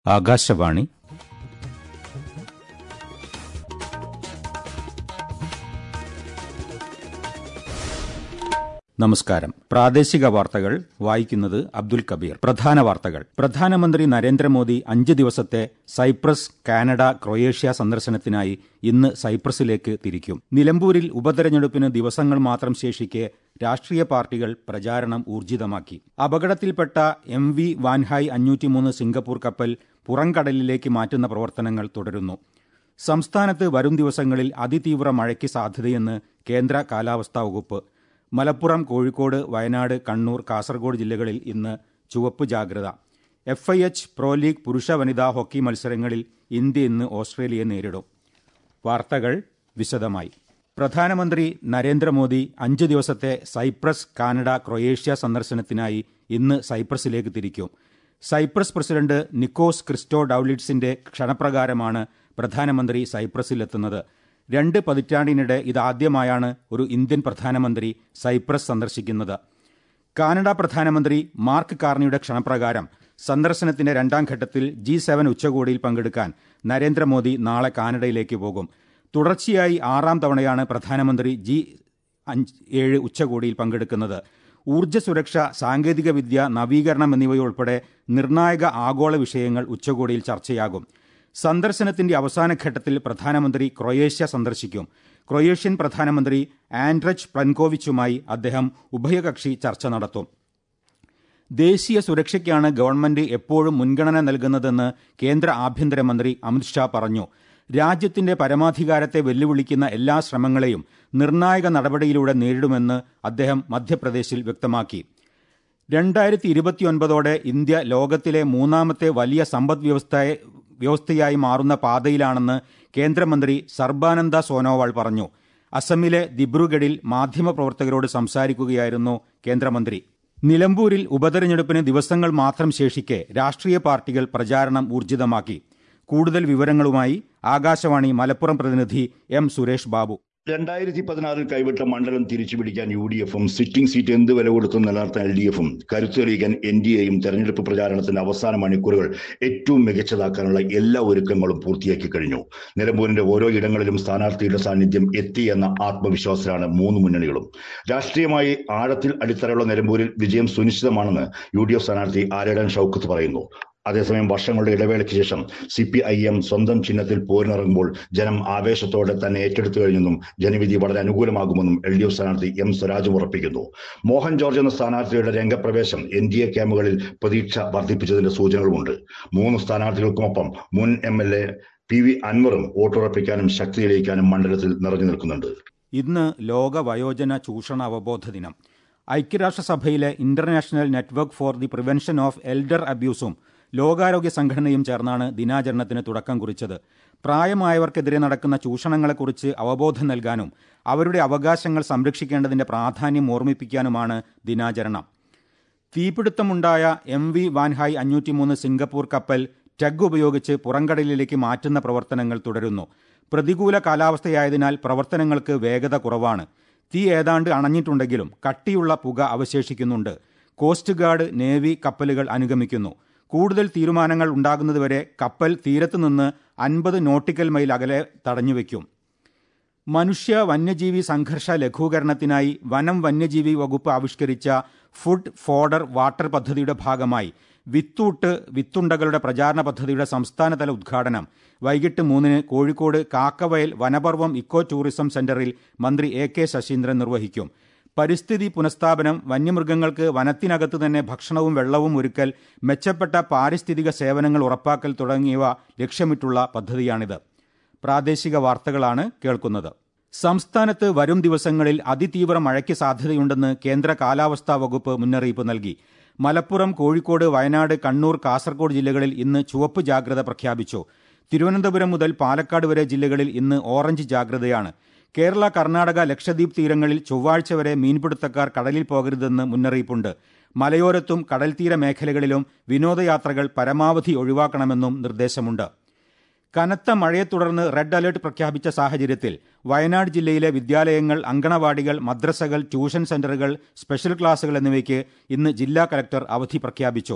ആകാശവാണി നമസ്കാരം പ്രാദേശിക വാർത്തകൾ വായിക്കുന്നത് അബ്ദുൽ കബീർ പ്രധാന വാർത്തകൾ പ്രധാനമന്ത്രി നരേന്ദ്രമോദി അഞ്ച് ദിവസത്തെ സൈപ്രസ് കാനഡ ക്രൊയേഷ്യ സന്ദർശനത്തിനായി ഇന്ന് സൈപ്രസിലേക്ക് തിരിക്കും നിലമ്പൂരിൽ ഉപതെരഞ്ഞെടുപ്പിന് ദിവസങ്ങൾ മാത്രം ശേഷിക്കെ രാഷ്ട്രീയ പാർട്ടികൾ പ്രചാരണം ഊർജിതമാക്കി അപകടത്തിൽപ്പെട്ട എം വി വാൻഹായ് അഞ്ഞൂറ്റിമൂന്ന് സിംഗപ്പൂർ കപ്പൽ പുറംകടലിലേക്ക് മാറ്റുന്ന പ്രവർത്തനങ്ങൾ തുടരുന്നു സംസ്ഥാനത്ത് വരും ദിവസങ്ങളിൽ അതിതീവ്ര മഴയ്ക്ക് സാധ്യതയെന്ന് കേന്ദ്ര കാലാവസ്ഥാ വകുപ്പ് മലപ്പുറം കോഴിക്കോട് വയനാട് കണ്ണൂർ കാസർഗോഡ് ജില്ലകളിൽ ഇന്ന് ചുവപ്പ് ജാഗ്രത F I H pro league പുരുഷ വനിതാ ഹോക്കി മത്സരങ്ങളിൽ ഇന്ത്യ ഇന്ന് ഓസ്ട്രേലിയയെ നേരിടും വാർത്തകൾ വിശദമായി പ്രധാനമന്ത്രി നരേന്ദ്രമോദി അഞ്ച് ദിവസത്തെ സൈപ്രസ് കാനഡ ക്രൊയേഷ്യ സന്ദർശനത്തിനായി ഇന്ന് സൈപ്രസിലേക്ക് തിരിക്കും സൈപ്രസ് പ്രസിഡന്റ് നിക്കോസ് ക്രിസ്റ്റോ ഡൌലിറ്റ്സിന്റെ ക്ഷണപ്രകാരമാണ് പ്രധാനമന്ത്രി സൈപ്രസിലെത്തുന്നത് രണ്ട് പതിറ്റാണ്ടിനിടെ ഇതാദ്യമായാണ് ഒരു ഇന്ത്യൻ പ്രധാനമന്ത്രി സൈപ്രസ് സന്ദർശിക്കുന്നത് കാനഡ പ്രധാനമന്ത്രി മാർക്ക് കാർണിയുടെ ക്ഷണപ്രകാരം സന്ദർശനത്തിന്റെ രണ്ടാം ഘട്ടത്തിൽ ജി സെവൻ ഉച്ചകോടിയിൽ പങ്കെടുക്കാൻ നരേന്ദ്രമോദി നാളെ കാനഡയിലേക്ക് പോകും തുടർച്ചയായി ആറാം തവണയാണ് പ്രധാനമന്ത്രി ജി അഞ്ച് ഏഴ് ഉച്ചകോടിയിൽ പങ്കെടുക്കുന്നത് ഊർജ്ജ സുരക്ഷ സാങ്കേതികവിദ്യ നവീകരണം എന്നിവയുൾപ്പെടെ നിർണായക ആഗോള വിഷയങ്ങൾ ഉച്ചകോടിയിൽ ചർച്ചയാകും സന്ദർശനത്തിന്റെ അവസാന ഘട്ടത്തിൽ പ്രധാനമന്ത്രി ക്രൊയേഷ്യ സന്ദർശിക്കും ക്രൊയേഷ്യൻ പ്രധാനമന്ത്രി ആൻഡ്രച്ച് പ്ലൻകോവിച്ചുമായി അദ്ദേഹം ഉഭയകക്ഷി ചർച്ച നടത്തും ദേശീയ സുരക്ഷയ്ക്കാണ് ഗവൺമെന്റ് എപ്പോഴും മുൻഗണന നൽകുന്നതെന്ന് കേന്ദ്ര ആഭ്യന്തരമന്ത്രി അമിത്ഷാ പറഞ്ഞു രാജ്യത്തിന്റെ പരമാധികാരത്തെ വെല്ലുവിളിക്കുന്ന എല്ലാ ശ്രമങ്ങളെയും നിർണായക നടപടിയിലൂടെ നേരിടുമെന്ന് അദ്ദേഹം മധ്യപ്രദേശിൽ വ്യക്തമാക്കി രണ്ടായിരത്തി ഇരുപത്തിയൊൻപതോടെ ഇന്ത്യ ലോകത്തിലെ മൂന്നാമത്തെ വലിയ സമ്പദ് വ്യവസ്ഥയെ വ്യവസ്ഥയായി മാറുന്ന പാതയിലാണെന്ന് കേന്ദ്രമന്ത്രി സർബാനന്ദ സോനോവാൾ പറഞ്ഞു അസമിലെ ദിബ്രുഗഡിൽ മാധ്യമപ്രവർത്തകരോട് സംസാരിക്കുകയായിരുന്നു കേന്ദ്രമന്ത്രി നിലമ്പൂരിൽ ഉപതെരഞ്ഞെടുപ്പിന് ദിവസങ്ങൾ മാത്രം ശേഷിക്കെ രാഷ്ട്രീയ പാർട്ടികൾ പ്രചാരണം ഊർജിതമാക്കി കൂടുതൽ വിവരങ്ങളുമായി ആകാശവാണി മലപ്പുറം പ്രതിനിധി എം സുരേഷ് ബാബു രണ്ടായിരത്തി പതിനാറിൽ കൈവിട്ട മണ്ഡലം തിരിച്ചുപിടിക്കാൻ യു ഡി എഫും സിറ്റിംഗ് സീറ്റ് എന്ത് വില കൊടുത്തും നിലനിർത്താൻ എൽ ഡി എഫും കരുത്തെളിയിക്കാൻ എൻ ഡി എയും തെരഞ്ഞെടുപ്പ് പ്രചാരണത്തിന്റെ അവസാന മണിക്കൂറുകൾ ഏറ്റവും മികച്ചതാക്കാനുള്ള എല്ലാ ഒരുക്കങ്ങളും പൂർത്തിയാക്കി കഴിഞ്ഞു നിലമ്പൂരിന്റെ ഓരോ ഇടങ്ങളിലും സ്ഥാനാർത്ഥിയുടെ സാന്നിധ്യം എത്തി എന്ന ആത്മവിശ്വാസത്തിലാണ് മൂന്ന് മുന്നണികളും രാഷ്ട്രീയമായി ആഴത്തിൽ അടിത്തറയുള്ള നിലമ്പൂരിൽ വിജയം സുനിശ്ചിതമാണെന്ന് യു ഡി എഫ് സ്ഥാനാർത്ഥി ആരേടൻ ഷൌക്കത്ത് പറയുന്നു അതേസമയം വർഷങ്ങളുടെ ഇടവേളയ്ക്ക് ശേഷം സി പി ഐ എം സ്വന്തം ചിഹ്നത്തിൽ പോരിനിറങ്ങുമ്പോൾ ജനം ആവേശത്തോടെ തന്നെ ഏറ്റെടുത്തു കഴിഞ്ഞെന്നും ജനവിധി വളരെ അനുകൂലമാകുമെന്നും എൽ ഡി എഫ് സ്ഥാനാർത്ഥി എം സ്വരാജും ഉറപ്പിക്കുന്നു മോഹൻ ജോർജ് എന്ന സ്ഥാനാർത്ഥിയുടെ രംഗപ്രവേശം എൻ ഡി എ ക്യാമ്പുകളിൽ പ്രതീക്ഷ വർദ്ധിപ്പിച്ചതിന്റെ സൂചനകളുമുണ്ട് മൂന്ന് സ്ഥാനാർത്ഥികൾക്കുമൊപ്പം മുൻ M L A P V അൻവറും വോട്ടുറപ്പിക്കാനും ശക്തി തെളിയിക്കാനും മണ്ഡലത്തിൽ നിറഞ്ഞു നിൽക്കുന്നുണ്ട് ഇന്ന് ലോക വയോജന ചൂഷണ അവബോധ ദിനം ഐക്യരാഷ്ട്രസഭയിലെ international network for the prevention of elder അബ്യൂസും ലോകാരോഗ്യ സംഘടനയും ചേർന്നാണ് ദിനാചരണത്തിന് തുടക്കം കുറിച്ചത് പ്രായമായവർക്കെതിരെ നടക്കുന്ന ചൂഷണങ്ങളെക്കുറിച്ച് അവബോധം നൽകാനും അവരുടെ അവകാശങ്ങൾ സംരക്ഷിക്കേണ്ടതിന്റെ പ്രാധാന്യം ഓർമ്മിപ്പിക്കാനുമാണ് ദിനാചരണം തീപിടുത്തമുണ്ടായ എം വി വാൻഹായ് അഞ്ഞൂറ്റിമൂന്ന് സിംഗപ്പൂർ കപ്പൽ ടഗ് ഉപയോഗിച്ച് പുറംകടലിലേക്ക് മാറ്റുന്ന പ്രവർത്തനങ്ങൾ തുടരുന്നു പ്രതികൂല കാലാവസ്ഥയായതിനാൽ പ്രവർത്തനങ്ങൾക്ക് വേഗത കുറവാണ് തീ ഏതാണ്ട് അണഞ്ഞിട്ടുണ്ടെങ്കിലും കട്ടിയുള്ള പുക അവശേഷിക്കുന്നുണ്ട് കോസ്റ്റ് ഗാർഡ് നേവി കപ്പലുകൾ അനുഗമിക്കുന്നു കൂടുതൽ തീരുമാനങ്ങൾ ഉണ്ടാകുന്നതുവരെ കപ്പൽ തീരത്തുനിന്ന് അൻപത് നോട്ടിക്കൽ മൈൽ അകലെ തടഞ്ഞുവെക്കും മനുഷ്യ വന്യജീവി സംഘർഷ ലഘൂകരണത്തിനായി വനം വന്യജീവി വകുപ്പ് ആവിഷ്കരിച്ച ഫുഡ് ഫോഡർ വാട്ടർ പദ്ധതിയുടെ ഭാഗമായി വിത്തൂട്ട് വിത്തുണ്ടകളുടെ പ്രചാരണ പദ്ധതിയുടെ സംസ്ഥാനതല ഉദ്ഘാടനം വൈകിട്ട് മൂന്നിന് കോഴിക്കോട് കാക്കവയൽ വനപർവം ഇക്കോ ടൂറിസം സെന്ററിൽ മന്ത്രി എ കെ ശശീന്ദ്രൻ നിർവഹിക്കും പരിസ്ഥിതി പുനഃസ്ഥാപനം വന്യമൃഗങ്ങൾക്ക് വനത്തിനകത്ത് തന്നെ ഭക്ഷണവും വെള്ളവും ഒരുക്കൽ മെച്ചപ്പെട്ട പാരിസ്ഥിതിക സേവനങ്ങൾ ഉറപ്പാക്കൽ തുടങ്ങിയവ ലക്ഷ്യമിട്ടുള്ള പദ്ധതിയാണിത് പ്രാദേശിക വാർത്തകളാണ് കേൾക്കുന്നത് സംസ്ഥാനത്ത് വരും ദിവസങ്ങളിൽ അതിതീവ്ര മഴയ്ക്ക് സാധ്യതയുണ്ടെന്ന് കേന്ദ്ര കാലാവസ്ഥാ വകുപ്പ് മുന്നറിയിപ്പ് നൽകി മലപ്പുറം കോഴിക്കോട് വയനാട് കണ്ണൂർ കാസർഗോഡ് ജില്ലകളിൽ ഇന്ന് ചുവപ്പ് ജാഗ്രത പ്രഖ്യാപിച്ചു തിരുവനന്തപുരം മുതൽ പാലക്കാട് വരെ ജില്ലകളിൽ ഇന്ന് ഓറഞ്ച് ജാഗ്രതയാണ് കേരള കർണാടക ലക്ഷദ്വീപ് തീരങ്ങളിൽ ചൊവ്വാഴ്ച വരെ മീൻപിടുത്തക്കാർ കടലിൽ പോകരുതെന്ന് മുന്നറിയിപ്പുണ്ട് മലയോരത്തും കടൽത്തീര മേഖലകളിലും വിനോദയാത്രകൾ പരമാവധി ഒഴിവാക്കണമെന്നും നിർദ്ദേശമുണ്ട് കനത്ത മഴയെ തുടർന്ന് റെഡ് അലർട്ട് പ്രഖ്യാപിച്ച സാഹചര്യത്തിൽ വയനാട് ജില്ലയിലെ വിദ്യാലയങ്ങൾ അങ്കണവാടികൾ മദ്രസകൾ ട്യൂഷൻ സെന്ററുകൾ സ്പെഷ്യൽ ക്ലാസുകൾ എന്നിവയ്ക്ക് ഇന്ന് ജില്ലാ കലക്ടർ അവധി പ്രഖ്യാപിച്ചു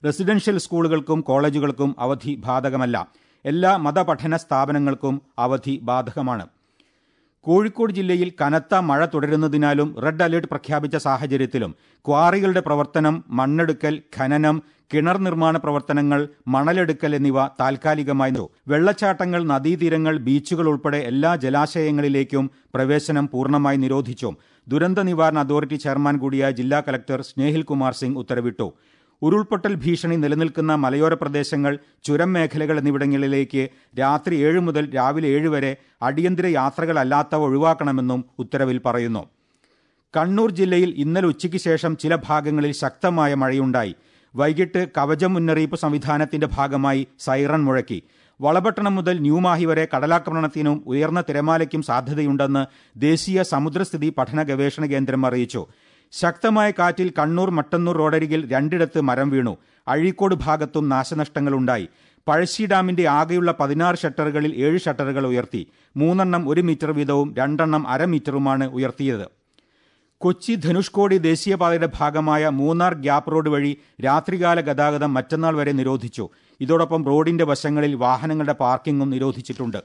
റെസിഡൻഷ്യൽ സ്കൂളുകൾക്കും കോളേജുകൾക്കും അവധി ബാധകമല്ല എല്ലാ മതപഠന സ്ഥാപനങ്ങൾക്കും അവധി ബാധകമാണ് കോഴിക്കോട് ജില്ലയിൽ കനത്ത മഴ തുടരുന്നതിനാലും റെഡ് അലേർട്ട് പ്രഖ്യാപിച്ച സാഹചര്യത്തിലും ക്വാറികളുടെ പ്രവർത്തനം മണ്ണെടുക്കൽ ഖനനം കിണർ നിർമ്മാണ പ്രവർത്തനങ്ങൾ മണലെടുക്കൽ എന്നിവ താൽക്കാലികമായി വെള്ളച്ചാട്ടങ്ങൾ നദീതീരങ്ങൾ ബീച്ചുകൾ ഉൾപ്പെടെ എല്ലാ ജലാശയങ്ങളിലേക്കും പ്രവേശനം പൂർണ്ണമായി നിരോധിച്ചു ദുരന്ത നിവാരണ അതോറിറ്റി ചെയർമാൻ കൂടിയായ ജില്ലാ കലക്ടർ സ്നേഹിൽ കുമാർ സിംഗ് ഉത്തരവിട്ടു ഉരുൾപൊട്ടൽ ഭീഷണി നിലനിൽക്കുന്ന മലയോര പ്രദേശങ്ങൾ ചുരം മേഖലകൾ എന്നിവിടങ്ങളിലേക്ക് രാത്രി ഏഴ് മുതൽ രാവിലെ ഏഴ് വരെ അടിയന്തര യാത്രകളല്ലാത്തവ ഒഴിവാക്കണമെന്നും ഉത്തരവിൽ പറയുന്നു കണ്ണൂർ ജില്ലയിൽ ഇന്നലെ ഉച്ചയ്ക്ക് ശേഷം ചില ഭാഗങ്ങളിൽ ശക്തമായ മഴയുണ്ടായി വൈകിട്ട് കവച മുന്നറിയിപ്പ് സംവിധാനത്തിന്റെ ഭാഗമായി സൈറൺ മുഴക്കി വളപട്ടണം മുതൽ ന്യൂമാഹി വരെ കടലാക്രമണത്തിനും ഉയർന്ന തിരമാലയ്ക്കും സാധ്യതയുണ്ടെന്ന് ദേശീയ സമുദ്രസ്ഥിതി പഠന ഗവേഷണ കേന്ദ്രം അറിയിച്ചു ശക്തമായ കാറ്റിൽ കണ്ണൂർ മട്ടന്നൂർ റോഡരികിൽ രണ്ടിടത്ത് മരം വീണു അഴീക്കോട് ഭാഗത്തും നാശനഷ്ടങ്ങളുണ്ടായി പഴശ്ശി ഡാമിന്റെ ആകെയുള്ള പതിനാറ് ഷട്ടറുകളിൽ ഏഴ് ഷട്ടറുകൾ ഉയർത്തി മൂന്നെണ്ണം ഒരു മീറ്റർ വീതവും രണ്ടെണ്ണം അര മീറ്ററുമാണ് ഉയർത്തിയത് കൊച്ചി ധനുഷ്കോടി ദേശീയപാതയുടെ ഭാഗമായ മൂന്നാർ ഗ്യാപ്പ് റോഡ് വഴി രാത്രികാല ഗതാഗതം മറ്റന്നാൾ വരെ നിരോധിച്ചു ഇതോടൊപ്പം റോഡിന്റെ വശങ്ങളിൽ വാഹനങ്ങളുടെ പാർക്കിംഗും നിരോധിച്ചിട്ടുണ്ട്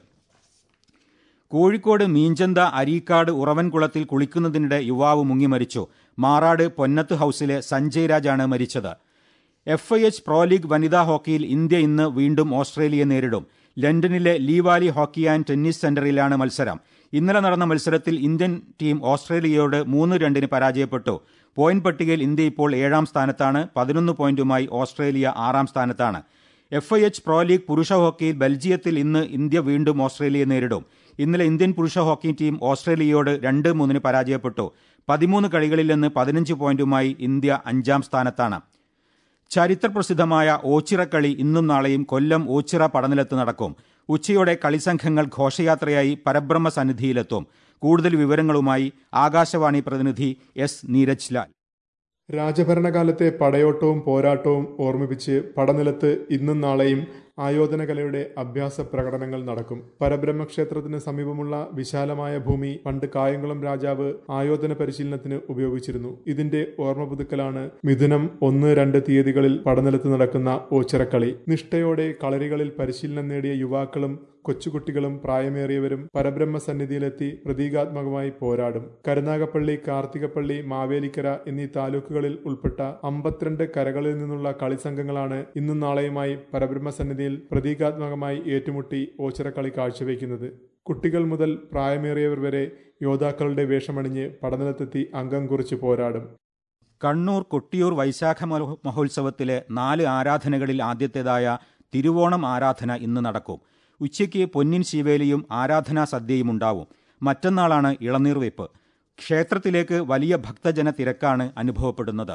കോഴിക്കോട് മീഞ്ചന്ത അരീക്കാട് ഉറവൻകുളത്തിൽ കുളിക്കുന്നതിനിടെ യുവാവ് മുങ്ങി മരിച്ചു മാറാട് പൊന്നത്ത് ഹൌസിലെ സഞ്ജയ് രാജാണ് മരിച്ചത് F I H pro league വനിതാ ഹോക്കിയിൽ ഇന്ത്യ ഇന്ന് വീണ്ടും ഓസ്ട്രേലിയയെ നേരിടും ലണ്ടനിലെ ലീവാലി ഹോക്കി ആൻഡ് ടെന്നീസ് സെന്ററിലാണ് മത്സരം ഇന്നലെ നടന്ന മത്സരത്തിൽ ഇന്ത്യൻ ടീം ഓസ്ട്രേലിയയോട് മൂന്ന് രണ്ടിന് പരാജയപ്പെട്ടു പോയിന്റ് പട്ടികയിൽ ഇന്ത്യ ഇപ്പോൾ ഏഴാം സ്ഥാനത്താണ് പതിനൊന്ന് പോയിന്റുമായി ഓസ്ട്രേലിയ ആറാം സ്ഥാനത്താണ് F I H pro league പുരുഷ ഹോക്കിയിൽ ബെൽജിയത്തിൽ ഇന്ന് ഇന്ത്യ വീണ്ടും ഓസ്ട്രേലിയയെ നേരിടും ഇന്നലെ ഇന്ത്യൻ പുരുഷ ഹോക്കി ടീം ഓസ്ട്രേലിയയോട് രണ്ട് മൂന്നിന് പരാജയപ്പെട്ടു പതിമൂന്ന് കളികളിൽ നിന്ന് പതിനഞ്ച് പോയിന്റുമായി ഇന്ത്യ അഞ്ചാം സ്ഥാനത്താണ് ചരിത്രപ്രസിദ്ധമായ ഓച്ചിറക്കളി ഇന്നും നാളെയും കൊല്ലം ഓച്ചിറ പടനിലത്ത് നടക്കും ഉച്ചയോടെ കളിസംഘങ്ങൾ ഘോഷയാത്രയായി പരബ്രഹ്മ സന്നിധിയിലെത്തും കൂടുതൽ വിവരങ്ങളുമായി ആകാശവാണി പ്രതിനിധി എസ് നീരജ് ലാൽ രാജഭരണകാലത്തെ പടയോട്ടവും പോരാട്ടവും ഓർമ്മിപ്പിച്ച് പടനിലത്ത് ഇന്നും നാളെയും ആയോധന കലയുടെ അഭ്യാസ പ്രകടനങ്ങൾ നടക്കും പരബ്രഹ്മക്ഷേത്രത്തിന് സമീപമുള്ള വിശാലമായ ഭൂമി പണ്ട് കായംകുളം രാജാവ് ആയോധന പരിശീലനത്തിന് ഉപയോഗിച്ചിരുന്നു ഇതിന്റെ ഓർമ്മ പുതുക്കലാണ് മിഥുനം ഒന്ന് രണ്ട് തീയതികളിൽ പടനിലത്ത് നടക്കുന്ന ഓച്ചിറക്കളി നിഷ്ഠയോടെ കളരികളിൽ പരിശീലനം നേടിയ യുവാക്കളും കൊച്ചുകുട്ടികളും പ്രായമേറിയവരും പരബ്രഹ്മ സന്നിധിയിലെത്തി പ്രതീകാത്മകമായി പോരാടും കരുനാഗപ്പള്ളി കാർത്തികപ്പള്ളി മാവേലിക്കര എന്നീ താലൂക്കുകളിൽ ഉൾപ്പെട്ട അമ്പത്തിരണ്ട് കരകളിൽ നിന്നുള്ള കളിസംഘങ്ങളാണ് ഇന്നും നാളെയുമായി പരബ്രഹ്മ സന്നിധിയിൽ പ്രതീകാത്മകമായി ഏറ്റുമുട്ടി ഓച്ചിറക്കളി കാഴ്ചവെക്കുന്നത് കുട്ടികൾ മുതൽ പ്രായമേറിയവർ വരെ യോദ്ധാക്കളുടെ വേഷമണിഞ്ഞ് പടനിലത്തെത്തി അംഗം കുറിച്ച് പോരാടും കണ്ണൂർ കൊട്ടിയൂർ വൈശാഖ മഹോത്സവത്തിലെ നാല് ആരാധനകളിൽ ആദ്യത്തേതായ തിരുവോണം ആരാധന ഇന്ന് നടക്കും ഉച്ചയ്ക്ക് പൊന്നിൻ ശിവേലിയും ആരാധനാ സദ്യയും ഉണ്ടാവും മറ്റന്നാളാണ് ഇളനീർവെപ്പ് ക്ഷേത്രത്തിലേക്ക് വലിയ ഭക്തജന തിരക്കാണ് അനുഭവപ്പെടുന്നത്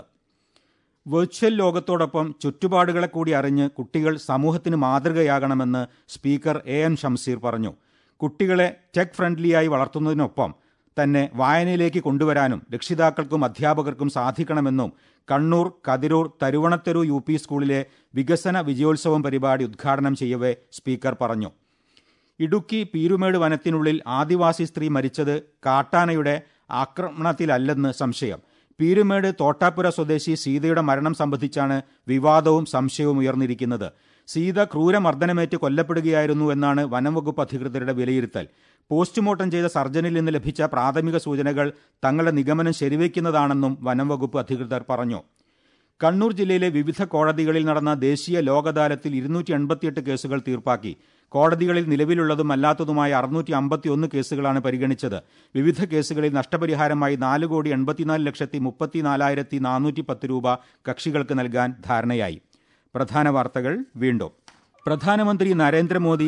വെർച്വൽ ലോകത്തോടൊപ്പം ചുറ്റുപാടുകളെ കൂടി അറിഞ്ഞ് കുട്ടികൾ സമൂഹത്തിന് മാതൃകയാകണമെന്ന് സ്പീക്കർ എ എൻ ഷംസീർ പറഞ്ഞു കുട്ടികളെ ടെക് ഫ്രണ്ട്ലിയായി വളർത്തുന്നതിനൊപ്പം തന്നെ വായനയിലേക്ക് കൊണ്ടുവരാനും രക്ഷിതാക്കൾക്കും അധ്യാപകർക്കും സാധിക്കണമെന്നും കണ്ണൂർ കതിരൂർ തരുവണത്തെരു യു പി സ്കൂളിലെ വികസന വിജയോത്സവം പരിപാടി ഉദ്ഘാടനം ചെയ്യവേ സ്പീക്കർ പറഞ്ഞു ഇടുക്കി പീരുമേട് വനത്തിനുള്ളിൽ ആദിവാസി സ്ത്രീ മരിച്ചത് കാട്ടാനയുടെ ആക്രമണത്തിലല്ലെന്ന് സംശയം പീരുമേട് തോട്ടാപ്പുര സ്വദേശി സീതയുടെ മരണം സംബന്ധിച്ചാണ് വിവാദവും സംശയവും ഉയർന്നിരിക്കുന്നത് സീത ക്രൂരമർദ്ദനമേറ്റ് കൊല്ലപ്പെടുകയായിരുന്നു എന്നാണ് വനംവകുപ്പ് അധികൃതരുടെ വിലയിരുത്തൽ പോസ്റ്റ്മോർട്ടം ചെയ്ത സർജനിൽ നിന്ന് ലഭിച്ച പ്രാഥമിക സൂചനകൾ തങ്ങളുടെ നിഗമനം ശരിവയ്ക്കുന്നതാണെന്നും വനംവകുപ്പ് അധികൃതർ പറഞ്ഞു കണ്ണൂർ ജില്ലയിലെ വിവിധ കോടതികളിൽ നടന്ന ദേശീയ ലോക് അദാലത്തിൽ ഇരുന്നൂറ്റി എൺപത്തിയെട്ട് കേസുകൾ തീർപ്പാക്കി കോടതികളിൽ നിലവിലുള്ളതും അല്ലാത്തതുമായ അറുന്നൂറ്റി അമ്പത്തിയൊന്ന് കേസുകളാണ് പരിഗണിച്ചത് വിവിധ കേസുകളിൽ നഷ്ടപരിഹാരമായി നാല് കോടി എൺപത്തിനാല് ലക്ഷത്തി മുപ്പത്തിനാലായിരത്തി നാനൂറ്റി പത്ത് രൂപ കക്ഷികൾക്ക് നൽകാൻ ധാരണയായി പ്രധാന വാർത്തകൾ വീണ്ടും പ്രധാനമന്ത്രി നരേന്ദ്രമോദി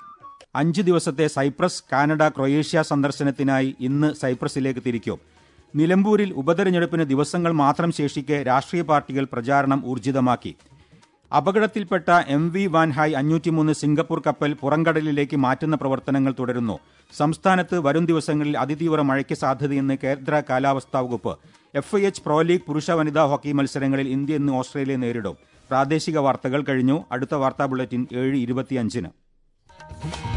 അഞ്ച് ദിവസത്തെ സൈപ്രസ് കാനഡ ക്രൊയേഷ്യ സന്ദർശനത്തിനായി ഇന്ന് സൈപ്രസിലേക്ക് തിരിക്കും നിലമ്പൂരിൽ ഉപതെരഞ്ഞെടുപ്പിന് ദിവസങ്ങൾ മാത്രം ശേഷിക്കെ രാഷ്ട്രീയ പാർട്ടികൾ പ്രചാരണം ഊർജിതമാക്കി അപകടത്തിൽപ്പെട്ട എം വി വാൻഹായ് അഞ്ഞൂറ്റിമൂന്ന് സിംഗപ്പൂർ കപ്പൽ പുറംകടലിലേക്ക് മാറ്റുന്ന പ്രവർത്തനങ്ങൾ തുടരുന്നു സംസ്ഥാനത്ത് വരും ദിവസങ്ങളിൽ അതിതീവ്ര മഴയ്ക്ക് സാധ്യതയെന്ന് കേന്ദ്ര കാലാവസ്ഥാ വകുപ്പ് F I H pro league പുരുഷ വനിതാ ഹോക്കി മത്സരങ്ങളിൽ ഇന്ത്യ ഇന്ന് ഓസ്ട്രേലിയ നേരിടും പ്രാദേശിക വാർത്തകൾ കഴിഞ്ഞു അടുത്ത വാർത്താ ബുള്ളറ്റിൻ ഏഴ് ഇരുപത്തിയഞ്ചിന്